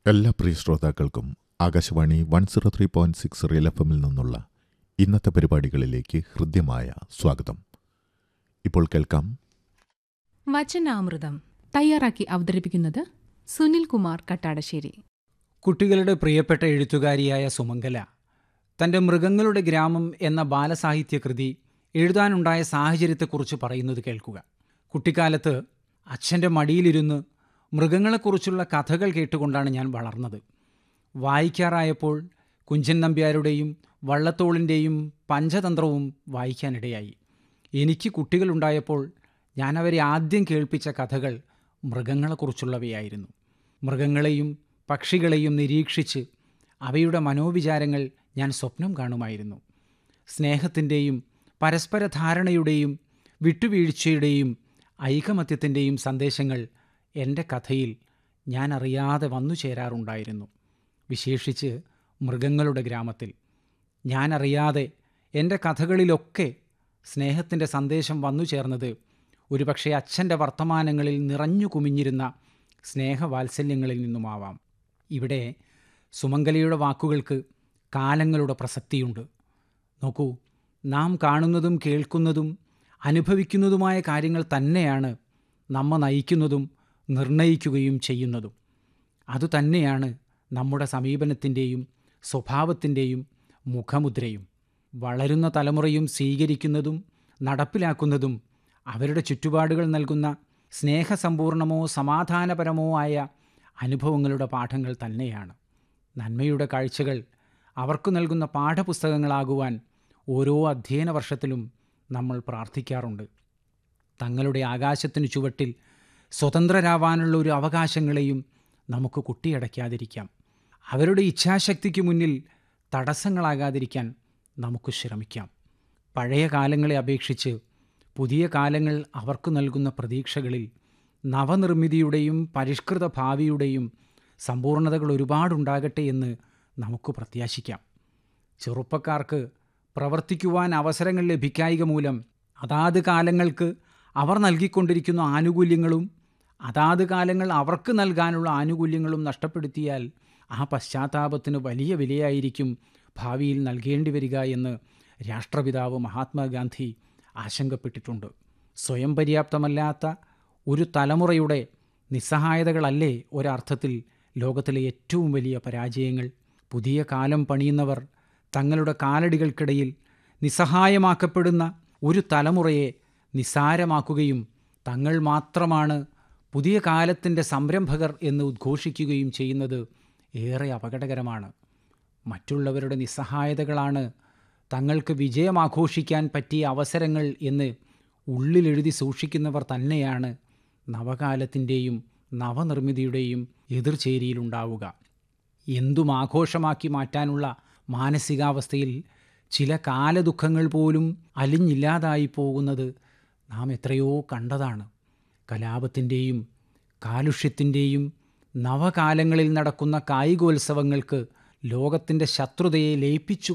എല്ലാ പ്രിയ ശ്രോതാക്കൾക്കും Akashvani one zero three point six real F എമ്മിൽ നിന്നുള്ള ഇന്നത്തെ പരിപാടികളിലേക്ക് ഹൃദ്യമായ സ്വാഗതം ഇപ്പോൾ കേൾക്കാം വചനാമൃതം തയ്യാറാക്കി അവതരിപ്പിക്കുന്നത് സുനിൽ കുമാർ കട്ടാടശ്ശേരി കുട്ടികളുടെ പ്രിയപ്പെട്ട എഴുത്തുകാരിയായ സുമംഗല തൻ്റെ മൃഗങ്ങളുടെ ഗ്രാമം എന്ന ബാലസാഹിത്യ കൃതി എഴുതാനുണ്ടായ സാഹചര്യത്തെക്കുറിച്ച് പറയുന്നത് കേൾക്കുക കുട്ടിക്കാലത്ത് അച്ഛൻ്റെ മടിയിലിരുന്ന് മൃഗങ്ങളെക്കുറിച്ചുള്ള കഥകൾ കേട്ടുകൊണ്ടാണ് ഞാൻ വളർന്നത് വായിക്കാറായപ്പോൾ കുഞ്ചൻ നമ്പ്യാരുടെയും വള്ളത്തോളിൻ്റെയും പഞ്ചതന്ത്രവും വായിക്കാനിടയായി എനിക്ക് കുട്ടികളുണ്ടായപ്പോൾ ഞാൻ അവരെ ആദ്യം കേൾപ്പിച്ച കഥകൾ മൃഗങ്ങളെക്കുറിച്ചുള്ളവയായിരുന്നു മൃഗങ്ങളെയും പക്ഷികളെയും നിരീക്ഷിച്ച് അവയുടെ മനോവിചാരങ്ങൾ ഞാൻ സ്വപ്നം കാണുമായിരുന്നു സ്നേഹത്തിൻ്റെയും പരസ്പര ധാരണയുടെയും വിട്ടുവീഴ്ചയുടെയും ഐകമത്യത്തിൻ്റെയും സന്ദേശങ്ങൾ എൻ്റെ കഥയിൽ ഞാൻ അറിയാതെ വന്നു ചേരാറുണ്ടായിരുന്നു വിശേഷിച്ച് മൃഗങ്ങളുടെ ഗ്രാമത്തിൽ ഞാൻ അറിയാതെ എൻ്റെ കഥകളിലൊക്കെ സ്നേഹത്തിൻ്റെ സന്ദേശം വന്നു ചേർന്നത് ഒരുപക്ഷെ അച്ഛൻ്റെ വർത്തമാനങ്ങളിൽ നിറഞ്ഞു കുമിഞ്ഞിരുന്ന സ്നേഹവാത്സല്യങ്ങളിൽ നിന്നുമാവാം ഇവിടെ സുമംഗലയുടെ വാക്കുകൾക്ക് കാലങ്ങളുടെ പ്രസക്തിയുണ്ട് നോക്കൂ നാം കാണുന്നതും കേൾക്കുന്നതും അനുഭവിക്കുന്നതുമായ കാര്യങ്ങൾ തന്നെയാണ് നമ്മ നയിക്കുന്നതും നിർണയിക്കുകയും ചെയ്യുന്നതും അതുതന്നെയാണ് നമ്മുടെ സമീപനത്തിൻ്റെയും സ്വഭാവത്തിൻ്റെയും മുഖമുദ്രയും വളരുന്ന തലമുറയും സ്വീകരിക്കുന്നതും നടപ്പിലാക്കുന്നതും അവരുടെ ചുറ്റുപാടുകൾ നൽകുന്ന സ്നേഹസമ്പൂർണമോ സമാധാനപരമോ ആയ അനുഭവങ്ങളുടെ പാഠങ്ങൾ തന്നെയാണ് നന്മയുടെ കാഴ്ചകൾ അവർക്ക് നൽകുന്ന പാഠപുസ്തകങ്ങളാകുവാൻ ഓരോ അധ്യയന വർഷത്തിലും നമ്മൾ പ്രാർത്ഥിക്കാറുണ്ട് തങ്ങളുടെ ആകാശത്തിനു ചുവട്ടിൽ സ്വതന്ത്രരാവാനുള്ള ഒരു അവകാശങ്ങളെയും നമുക്ക് കുട്ടിയടയ്ക്കാതിരിക്കാം അവരുടെ ഇച്ഛാശക്തിക്ക് മുന്നിൽ തടസ്സങ്ങളാകാതിരിക്കാൻ നമുക്ക് ശ്രമിക്കാം പഴയ കാലങ്ങളെ അപേക്ഷിച്ച് പുതിയ കാലങ്ങൾ അവർക്ക് നൽകുന്ന പ്രതീക്ഷകളിൽ നവനിർമ്മിതിയുടെയും പരിഷ്കൃത ഭാവിയുടെയും സമ്പൂർണതകൾ ഒരുപാടുണ്ടാകട്ടെ എന്ന് നമുക്ക് പ്രത്യാശിക്കാം ചെറുപ്പക്കാർക്ക് പ്രവർത്തിക്കുവാൻ അവസരങ്ങൾ ലഭിക്കായിക മൂലം അതാത് കാലങ്ങൾക്ക് അവർ നൽകിക്കൊണ്ടിരിക്കുന്ന ആനുകൂല്യങ്ങളും അതാത് കാലങ്ങൾ അവർക്ക് നൽകാനുള്ള ആനുകൂല്യങ്ങളും നഷ്ടപ്പെടുത്തിയാൽ ആ പശ്ചാത്താപത്തിന് വലിയ വിലയായിരിക്കും ഭാവിയിൽ നൽകേണ്ടി വരിക എന്ന് രാഷ്ട്രപിതാവ് മഹാത്മാഗാന്ധി ആശങ്കപ്പെട്ടിട്ടുണ്ട് സ്വയം പര്യാപ്തമല്ലാത്ത ഒരു തലമുറയുടെ നിസ്സഹായതകളല്ലേ ഒരർത്ഥത്തിൽ ലോകത്തിലെ ഏറ്റവും വലിയ പരാജയങ്ങൾ പുതിയ കാലം പണിയുന്നവർ തങ്ങളുടെ കാലടികൾക്കിടയിൽ നിസ്സഹായമാക്കപ്പെടുന്ന ഒരു തലമുറയെ നിസ്സാരമാക്കുകയും തങ്ങൾ മാത്രമാണ് പുതിയ കാലത്തിൻ്റെ സംരംഭകർ എന്ന് ഉദ്ഘോഷിക്കുകയും ചെയ്യുന്നത് ഏറെ അപകടകരമാണ് മറ്റുള്ളവരുടെ നിസ്സഹായതകളാണ് തങ്ങൾക്ക് വിജയമാഘോഷിക്കാൻ പറ്റിയ അവസരങ്ങൾ എന്ന് ഉള്ളിലെഴുതി സൂക്ഷിക്കുന്നവർ തന്നെയാണ് നവകാലത്തിൻ്റെയും നവനിർമ്മിതിയുടെയും എതിർചേരിയിലുണ്ടാവുക എന്തും ആഘോഷമാക്കി മാറ്റാനുള്ള മാനസികാവസ്ഥയിൽ ചില കാലദുഃഖങ്ങൾ പോലും അലിഞ്ഞില്ലാതായി പോകുന്നത് നാം എത്രയോ കണ്ടതാണ് കലാപത്തിൻ്റെയും കാലുഷ്യത്തിൻ്റെയും നവകാലങ്ങളിൽ നടക്കുന്ന കായികോത്സവങ്ങൾക്ക് ലോകത്തിൻ്റെ ശത്രുതയെ ലയിപ്പിച്ചു